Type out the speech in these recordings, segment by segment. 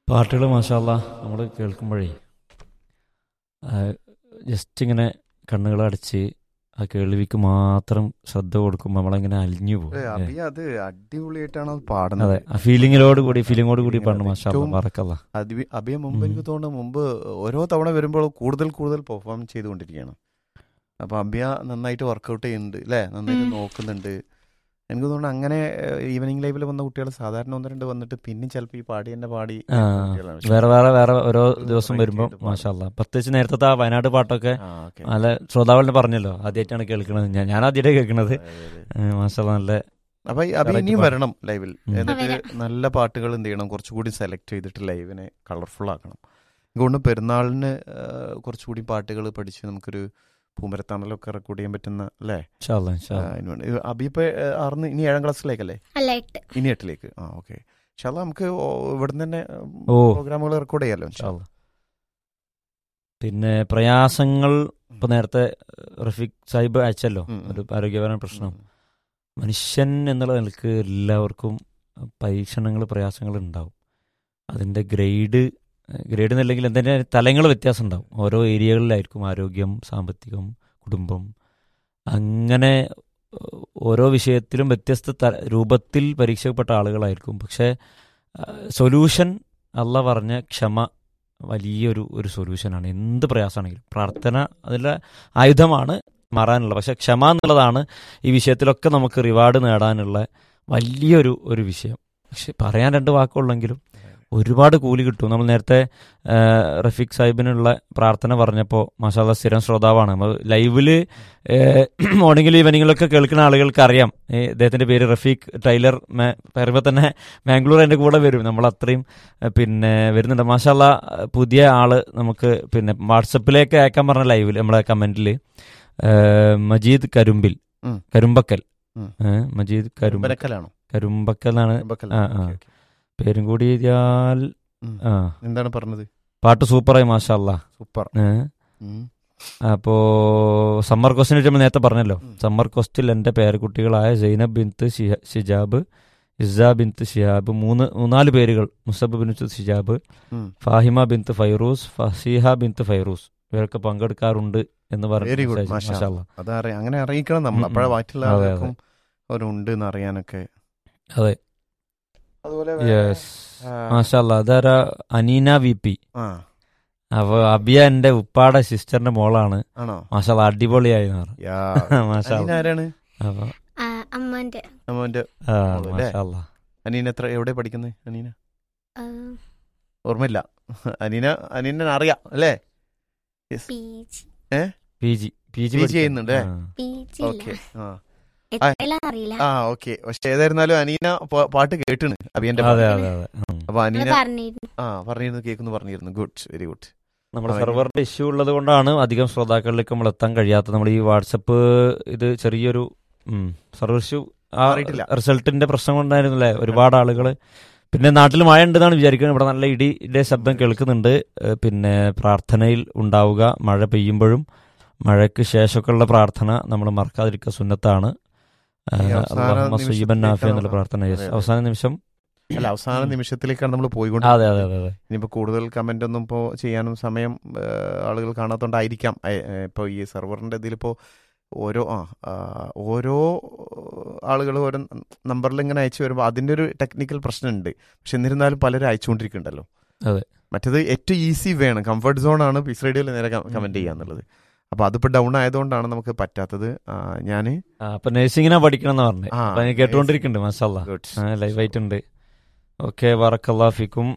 പാട്ടുകൾ മാഷാല്ല നമ്മൾ കേൾക്കുമ്പോഴേ ജസ്റ്റ് ഇങ്ങനെ കണ്ണുകൾ അടച്ച് ആ കേൾവിക്ക് മാത്രം ശ്രദ്ധ കൊടുക്കുമ്പോൾ നമ്മളങ്ങനെ അലിഞ്ഞു പോകും ഏ, അല്ലേ? അബി അത് അടിപൊളിയായിട്ടാണ് അത് പാടുന്നത് അതെ ആ ഫീലിങ്ങിനോട് കൂടി ഫീലിങ്ങോട് കൂടി പാടണം അതെ, മാഷാല്ല ഏറ്റവും- മറക്കല്ല അബി അബിയെ മുമ്പ് ഉം. എനിക്ക് തോന്നുന്നു മുമ്പ് ഓരോ തവണ വരുമ്പോൾ കൂടുതൽ കൂടുതൽ പെർഫോം ചെയ്തുകൊണ്ടിരിക്കുകയാണ് അപ്പൊ അബിയ നന്നായിട്ട് വർക്കൗട്ട് ചെയ്യുന്നുണ്ട് അല്ലേ നന്നായിട്ട് ഉം. നോക്കുന്നുണ്ട് എനിക്ക് തോന്നുന്നു അങ്ങനെ ഈവനിങ് ലൈവിൽ വന്ന കുട്ടികൾ സാധാരണ ഒന്ന് രണ്ട് വന്നിട്ട് പിന്നെ ചിലപ്പോൾ ഈ പാടി തന്നെ പാടി ആ, കുട്ടികളാണ്. വേറെ വേറെ വേറെ ഓരോ ഒരു ദിവസം variety വരുമ്പോൾ ആയിട്ട് പാടും. മാഷാല്ല പ്രത്യേകിച്ച് നേരത്തെ ആ വയനാട് പാട്ടൊക്കെ ആ, okay. നല്ല ശ്രോതാവളിനെ പറഞ്ഞല്ലോ ആദ്യമായിട്ടാണ് കേൾക്കുന്നത് ഞാൻ ഞാൻ ആദ്യമായിട്ട് കേൾക്കുന്നത് അതെ, അതെ, അതെ. മാഷാല്ല നല്ല അപ്പൊ ഈ അബി Correct ഇനിയും പാട്ട്. വരണം ലൈവിൽ ഉം. എന്നിട്ട് വരാം. നല്ല പാട്ടുകൾ എന്ത് ചെയ്യണം കുറച്ചുകൂടി സെലക്ട് ചെയ്തിട്ട് ലൈവിനെ കളർഫുൾ ആക്കണം അതുകൊണ്ട് പെരുന്നാളിന് ആ, കുറച്ചുകൂടി പാട്ടുകൾ പഠിച്ച് നമുക്കൊരു പൂമരത്താണലൊക്കെ റെക്കോർഡ് ചെയ്യാൻ പറ്റുന്ന അല്ലേ ഇൻഷാല്ലാ, ആ, ഇൻഷാല്ലാ. അതിന് വേണ്ടി. ഇത് അബി ഇപ്പൊ ആ, ആറിന് ഇനി ഏഴാം ക്ലാസ്സിലേക്കല്ലേ അല്ല എട്ട് ഇനി എട്ടിലേക്ക് ആ ഓക്കെ പക്ഷെ നമുക്ക് ഇവിടെ തന്നെ ഓ. പ്രോഗ്രാമുകൾ റെക്കോർഡ് ചെയ്യാലോ ഇൻഷാ ഇൻഷാല്ലാ. പിന്നെ പ്രയാസങ്ങൾ ഇപ്പൊ നേരത്തെ റഫീഖ് സാഹിബ് അയച്ചല്ലോ ഉം, ഉം. ഒരു ആരോഗ്യപരമായ പ്രശ്നം ഉം. മനുഷ്യൻ എന്നുള്ള നിലക്ക് എല്ലാവർക്കും പരീക്ഷണങ്ങൾ പ്രയാസങ്ങൾ ഉണ്ടാവും അതിൻ്റെ ഗ്രേഡ് ഗ്രേഡ് എന്നല്ലെങ്കിൽ എന്തിൻ്റെ തലങ്ങൾ വ്യത്യാസം ഉണ്ടാവും ഓരോ ഏരിയകളിലായിരിക്കും ആരോഗ്യം സാമ്പത്തികം കുടുംബം അങ്ങനെ ഏഹ്, ഓരോ വിഷയത്തിലും വ്യത്യസ്ത ത രൂപത്തിൽ പരീക്ഷപ്പെട്ട ആളുകളായിരിക്കും പക്ഷേ സൊല്യൂഷൻ അല്ല പറഞ്ഞ ക്ഷമ വലിയൊരു ഒരു സൊല്യൂഷനാണ് എന്ത് പ്രയാസമാണെങ്കിലും പ്രാർത്ഥന അതിലെ ആയുധമാണ് മാറാനുള്ള പക്ഷെ ക്ഷമ എന്നുള്ളതാണ് ഈ വിഷയത്തിലൊക്കെ നമുക്ക് റിവാർഡ് നേടാനുള്ള വലിയൊരു ഒരു വിഷയം പക്ഷെ പറയാൻ രണ്ട് വാക്കുള്ളെങ്കിലും ഒരുപാട് കൂലി കിട്ടും നമ്മൾ നേരത്തെ ആ, റഫീഖ് സാഹിബിനുള്ള പ്രാർത്ഥന പറഞ്ഞപ്പോൾ മസാല സ്ഥിരം ശ്രോതാവാണ് നമ്മൾ ലൈവില് മോർണിംഗിൽ ഈവനിങ്ങിലൊക്കെ കേൾക്കുന്ന ആളുകൾക്ക് അറിയാം ഏ, ഇദ്ദേഹത്തിന്റെ പേര് റഫീഖ് ടൈലർ മേ- പറയുമ്പോൾ തന്നെ മാംഗ്ലൂർ എൻ്റെ കൂടെ വരും നമ്മൾ അത്രയും ഏ, പിന്നെ വരുന്നുണ്ട് മാഷാല്ല പുതിയ ആള് നമുക്ക് പിന്നെ വാട്സപ്പിലേക്ക് അയക്കാൻ പറഞ്ഞ ലൈവിൽ നമ്മളെ കമന്റിൽ മജീദ് കരുമ്പിൽ ഉം. കരുമ്പക്കൽ ഉം. ഏ, മജീദ് കരുമ്പ ബരക്കലാണോ കരുമ്പക്കൽ എന്നാണ് ബക്കൽ. ആ, ആ. Okay, okay. പേരും കൂടി എഴുതിയാൽ ഉം. ആ എന്താണ് പറഞ്ഞത് പാട്ട് സൂപ്പറായി മാഷാല്ല സൂപ്പർ ഉം. അപ്പോ സമ്മർ ക്വസ്റ്റിനെ നമ്മൾ നേരത്തെ പറഞ്ഞല്ലോ ഉം. സമ്മർ ക്വസ്റ്റിൽ എൻ്റെ പേരക്കുട്ടികളായ സൈനബ് ബിന്ത് ഷിഹ- ഷിജാബ് ഇസ ബിന്ത് ഷിഹാബ് മൂന്ന് മൂന്നാല് പേരുകൾ മുസബ് ബിന്ത് ഷിജാബ് ഉം. ഫാഹിമ ബിന്ത് ഫൈറൂസ് ഫസീഹ ബിന്ത് ഫൈറൂസ് ഇവരൊക്കെ പങ്കെടുക്കാറുണ്ട് എന്ന് വെരി ഗുഡ് പറഞ്ഞു മാഷാ മാഷാല്ല അത് അറിയാം അങ്ങനെ അറിയിക്കണം നമ്മൾ ഉം, ഉം. അപ്പോഴേ ബാക്കിയുള്ള അതെ, അതെ. ആൾക്കും അവരുണ്ട് എന്ന് അറിയാനൊക്കെ അതെ അതുപോലെ യെസ് മാഷാല്ല അതാരാ അനീന വി പി ആ അപ്പൊ അബിയ എന്റെ ഉപ്പാടെ സിസ്റ്ററിന്റെ മോളാണ് ആണോ മാഷാല്ല അടിപൊളിയായി എന്ന് പറഞ്ഞു. യാ മാഷാ അനീന ആരാണ് അപ്പൊ ആ, അമ്മന്റെ അമ്മന്റെ ആ, മോള് അല്ലേ? മാഷാല്ല അനീന എത്ര എവിടെ പഠിക്കുന്നത് അനീന ആ, ഓർമ്മയില്ല അനീന അനീന അറിയാം അല്ലേ P G P G P G PG ചെയ്യുന്നുണ്ട്, ഏ? പി ജി ഓക്കെ ആ എത്രയെല്ലാം അറിയില്ല ആ ഓക്കെ പക്ഷെ ഏതായിരുന്നാലും അനീന പ- പാട്ട് കേട്ടിണ് അഭിയന്റെ അതെ പാട്ട്. അതെ അതെ ഉം. അപ്പൊ അനീന നിങ്ങള് പറഞ്ഞിരുന്നു ആ പറഞ്ഞിരുന്നു കേൾക്കുന്നു പറഞ്ഞിരുന്നു ഗുഡ് വെരി ഗുഡ് നമ്മുടെ ആ, സെർവറിന്റെ ഇഷ്യൂ ഉള്ളത് കൊണ്ടാണ് അധികം ശ്രോതാക്കളിലേക്ക് നമ്മൾ എത്താൻ കഴിയാത്തത് നമ്മൾ ഈ വാട്സപ്പ് ഇത് ചെറിയൊരു സെർവർ ഇഷ്യൂ ആ മാറിയിട്ടില്ല. റിസൾട്ടിന്റെ പ്രശ്നം കൊണ്ടായിരുന്നില്ലേ ഒരുപാട് ആളുകൾ പിന്നെ നാട്ടിൽ മഴ ഉണ്ടെന്നാണ് വിചാരിക്കുന്നത് ഇവിടെ നല്ല ഇടിയുടെ ശബ്ദം കേൾക്കുന്നുണ്ട് ഏഹ് പിന്നെ പ്രാർത്ഥനയിൽ ഉണ്ടാവുക മഴ പെയ്യുമ്പോഴും മഴയ്ക്ക് ശേഷമൊക്കെയുള്ള പ്രാർത്ഥന നമ്മൾ മറക്കാതിരിക്കുക സുന്നത്താണ് ഈ അവസാന അള്ളാഹുമ്മ സുയ്യിബൻ നാഫി എന്നുള്ള നിമിഷത്തിലേക്കാണ് പ്രാർത്ഥന yes. അതെ, അതെ. അവസാന നിമിഷം അല്ല അവസാന ഉം. നിമിഷത്തിലേക്കാണ് നമ്മൾ പോയിക്കൊണ്ട് അതെ അതെ അതെ അതെ ഇനിയിപ്പോ കൂടുതൽ കമന്റ് ഒന്നും ഇപ്പോൾ ചെയ്യാനും സമയം ആ, ആളുകൾ കാണാത്തോണ്ടായിരിക്കാം ഇപ്പോൾ ഈ സെർവറിന്റെ ഇതിലിപ്പോ ഓരോ ആ ആ, ഓരോ ആളുകൾ ഓരോ നമ്പറിൽ ഇങ്ങനെ അയച്ചു വരുമ്പോൾ അതിന്റെ ഒരു ടെക്നിക്കൽ പ്രശ്നമുണ്ട് പക്ഷെ എന്നിരുന്നാലും പലരും അയച്ചുകൊണ്ടിരിക്കുന്നുണ്ടല്ലോ അതെ. മറ്റേത് ഏറ്റവും ഈസി വേണം കംഫർട്ട് സോൺ ആണ് പീസ് റേഡിയോയിൽ നേരെ കമന്റ് ചെയ്യാന്നുള്ളത് അപ്പൊ അതിപ്പോ ഡൗൺ ആയതുകൊണ്ടാണ് നമുക്ക് പറ്റാത്തത് ഞാൻ ആ, അപ്പൊ നഴ്സിംഗിനാ പഠിക്കണം എന്ന് പറഞ്ഞു ആ, അപ്പൊ ഞാൻ കേട്ടുകൊണ്ടിരിക്കുന്നുണ്ട് മസാല ഗുഡ് ലൈവായിട്ടുണ്ട് ഓക്കെ വറക്കല്ലാഫിക്കും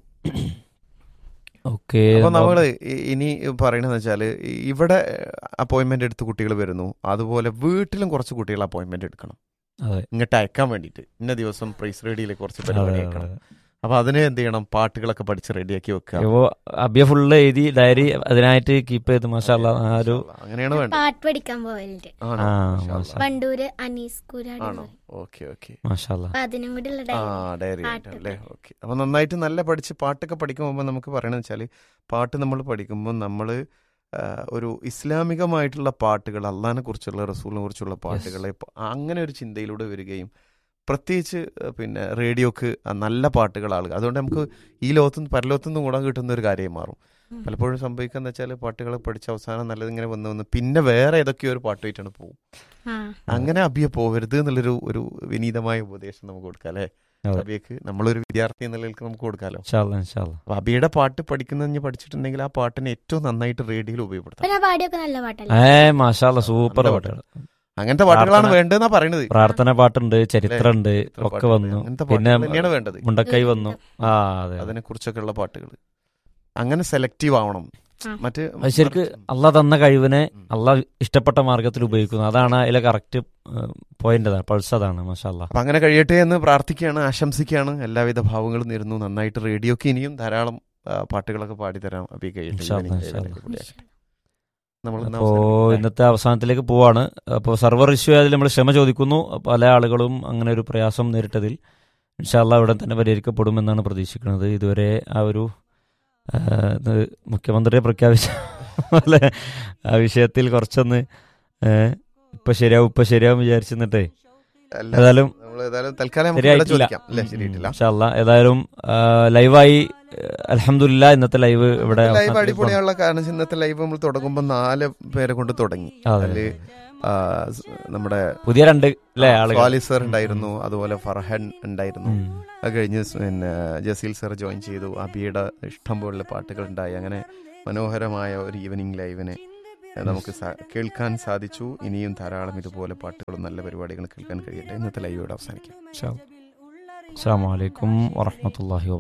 ഓക്കെ അപ്പൊ നമ്മള് ഇ- ഇനി പറയണെന്ന് വെച്ചാല് ഇവിടെ അപ്പോയിന്റ്മെന്റ് എടുത്ത് കുട്ടികൾ വരുന്നു അതുപോലെ വീട്ടിലും കുറച്ച് കുട്ടികൾ അപ്പോയിന്റ്മെന്റ് എടുക്കണം അതെ ഇങ്ങോട്ട് അയക്കാൻ വേണ്ടിയിട്ട് ഇന്ന ദിവസം പ്രൈസ് റേഡിയോയിൽ കുറച്ച് അതെ, പരിപാടി അതെ, അയക്കണം അതെ. അപ്പൊ അതിന് എന്ത് ചെയ്യണം പാട്ടുകളൊക്കെ പഠിച്ച് റെഡിയാക്കി വെക്കുക ഇപ്പോ അബിയ ഫുള്ള് എഴുതി ഡയറി അതിനായിട്ട് കീപ്പ് ചെയ്ത് മസാല ആ ഒരു അങ്ങനെയാണ് വേണ്ടത് പാട്ട് പഠിക്കാൻ പോവലുണ്ട് ആണോ ആ, മാഷാ മാഷാ. അല്ലാ. വണ്ടൂര് അനീസ് കൂരാടി ആണോ ഓക്കെ ഓക്കെ മാഷാല്ല അപ്പൊ അതിനും കൂടി ഉള്ള ആ ഡയറി ഡയറി പാട്ട് അല്ലേ ഓക്കെ അപ്പൊ നന്നായിട്ട് നല്ല പഠിച്ച് പാട്ടൊക്കെ പഠിക്കുമ്പോൾ നമുക്ക് പറയണെന്ന് വെച്ചാൽ പാട്ട് നമ്മൾ പഠിക്കുമ്പോൾ നമ്മൾ ഒരു ഇസ്ലാമികമായിട്ടുള്ള പാട്ടുകൾ അള്ളഹാനെ കുറിച്ചുള്ള റസൂലിനെ കുറിച്ചുള്ള പാട്ടുകളെ പ- അങ്ങനെ ഒരു ചിന്തയിലൂടെ വരികയും പ്രത്യേകിച്ച് ഏഹ്, പിന്നെ റേഡിയോക്ക് നല്ല പാട്ടുകൾ ആളുകൾ അതുകൊണ്ട് നമുക്ക് ഈ ലോകത്തുനിന്ന് പരലോകത്തുനിന്ന് കൂടാൻ കിട്ടുന്ന ഒരു കാര്യമായി മാറും ഉം. പലപ്പോഴും സംഭവിക്കുക വെച്ചാൽ പാട്ടുകൾ പഠിച്ച അവസാനം നല്ലത് ഇങ്ങനെ വന്ന് വന്ന് പിന്നെ വേറെ ഏതൊക്കെയോ ഒരു പാട്ടുമായിട്ടാണ് പോകും ആ അങ്ങനെ അബിയ പോകരുത് എന്നുള്ളൊരു ഒരു വിനീതമായ ഉപദേശം നമുക്ക് കൊടുക്കാം അല്ലേ അതെ. അബിയക്ക് നമ്മളൊരു വിദ്യാർത്ഥി എന്നുള്ള നിലയ്ക്ക് നമുക്ക് കൊടുക്കാമല്ലോ ഇൻഷാല്ലാ ഇൻഷാല്ലാ അപ്പൊ അബിയുടെ പാട്ട് പഠിക്കുന്നതിന് പഠിച്ചിട്ടുണ്ടെങ്കിൽ ആ പാട്ടിനെ ഏറ്റവും നന്നായിട്ട് റേഡിയോയിൽ ഉപയോഗപ്പെടുത്താം പിന്നെ ആ പാടിയൊക്കെ നല്ല പാട്ടല്ലേ ഏ മാഷാല്ല സൂപ്പർ നല്ല പാട്ടുകൾ അങ്ങനത്തെ പാട്ടുകളാണ് പ്രാർത്ഥന- വേണ്ടതെന്നാ പറയണത് പ്രാർത്ഥന പാട്ടുണ്ട് ചരിത്രമുണ്ട് ഇത്ര ഒക്കെ പാട്ടുകൾ. വന്നു അങ്ങനത്തെ പിന്നെ പാട്ടുകൾ തന്നെയാണ് വേണ്ടത് മുണ്ടക്കൈ വന്നു ആ അതെ അതെ. അതിനെ കുറിച്ചൊക്കെയുള്ള പാട്ടുകൾ അങ്ങനെ സെലക്റ്റീവ് ആവണം ആ. മറ്റ് അത് ശരിക്ക് അള്ള തന്ന കഴിവിനെ അള്ള ഇഷ്ടപ്പെട്ട മാർഗത്തിൽ ഉപയോഗിക്കുന്നു അതാണ് അതിലെ കറക്റ്റ് പോയിന്റ് അതാണ് പൾസ് അതാണ് മാഷാല്ല അപ്പൊ അങ്ങനെ കഴിയട്ടെ എന്ന് പ്രാർത്ഥിക്കുകയാണ് ആശംസിക്കുകയാണ് എല്ലാവിധ ഭാവങ്ങളും നേരുന്നു നന്നായിട്ട് റേഡിയോക്ക് ഇനിയും ധാരാളം ആ, പാട്ടുകളൊക്കെ പാടിത്തരാം അബി കഴിയട്ടെ ഇൻഷാ അല്ലാ, ഈവനിങ് ഇൻഷാ ലൈവിലൊക്കെ കൂടിയായിട്ട്. നമ്മൾ ഇന്ന് അപ്പോ അവസാനിപ്പിക്കാം. ഇന്നത്തെ അവസാനത്തിലേക്ക് പോവാണ് അപ്പോൾ സർവർ ഇഷ്യൂ ആയതിൽ നമ്മൾ ക്ഷമ ചോദിക്കുന്നു പല ആളുകളും അങ്ങനെ ഒരു പ്രയാസം നേരിട്ടതിൽ ഇൻഷാല്ല ഇവിടെ തന്നെ പരിഹരിക്കപ്പെടുമെന്നാണ് പ്രതീക്ഷിക്കുന്നത് ഇതുവരെ ആ ഒരു ആ, ഇത് മുഖ്യമന്ത്രിയെ പ്രഖ്യാപിച്ച പോലെ ആ വിഷയത്തിൽ കുറച്ചൊന്ന് ഏ, ഇപ്പൊ ശരിയാവും ഇപ്പൊ ശരിയാവും വിചാരിച്ചു നിന്നിട്ടേ അല്ല, ഏതായാലും നമ്മൾ ഏതായാലും തൽക്കാലം നമുക്ക് ഇവിടെ ശരിയായിട്ടില്ല ചോദിക്കാം അല്ലേ ശരിയായിട്ടില്ല ഇൻഷാല്ല ഏതായാലും ആ, ലൈവായി അലഹമില്ല ഇന്നത്തെ ലൈവ് ഇവിടെ ലൈവ് അവസാനത്തിലേക്ക് അടിപൊളിയാനുള്ള കാരണം വെച്ചാൽ ഇന്നത്തെ ലൈവ് നമ്മൾ തുടങ്ങുമ്പോൾ നാല് പേരെ കൊണ്ട് തുടങ്ങി അതെ, അതില് ആ, സ് നമ്മുടെ പുതിയ രണ്ട് അല്ലേ ആളുകൾ സ്വാലി സർ ഉണ്ടായിരുന്നു അതുപോലെ ഫർഹൻ ഉണ്ടായിരുന്നു ഉം. അത് കഴിഞ്ഞ് സ് പിന്നെ ജസീൽ സർ ജോയിൻ ചെയ്തു അബിയുടെ ഇഷ്ടം പോലുള്ള പാട്ടുകൾ ഉണ്ടായി അങ്ങനെ മനോഹരമായ ഒരു ഈവനിങ് ലൈവിനെ ഏഹ്, നമുക്ക് സാ- കേൾക്കാൻ സാധിച്ചു ഇനിയും ധാരാളം ഇതുപോലെ പാട്ടുകളും നല്ല പരിപാടികളും കേൾക്കാൻ കഴിയട്ടെ ഇന്നത്തെ ലൈവ് ഇവിടെ അവസാനിക്കാം അസ്സാം വലൈക്കും വറഹമത്തല്ലാഹി വാ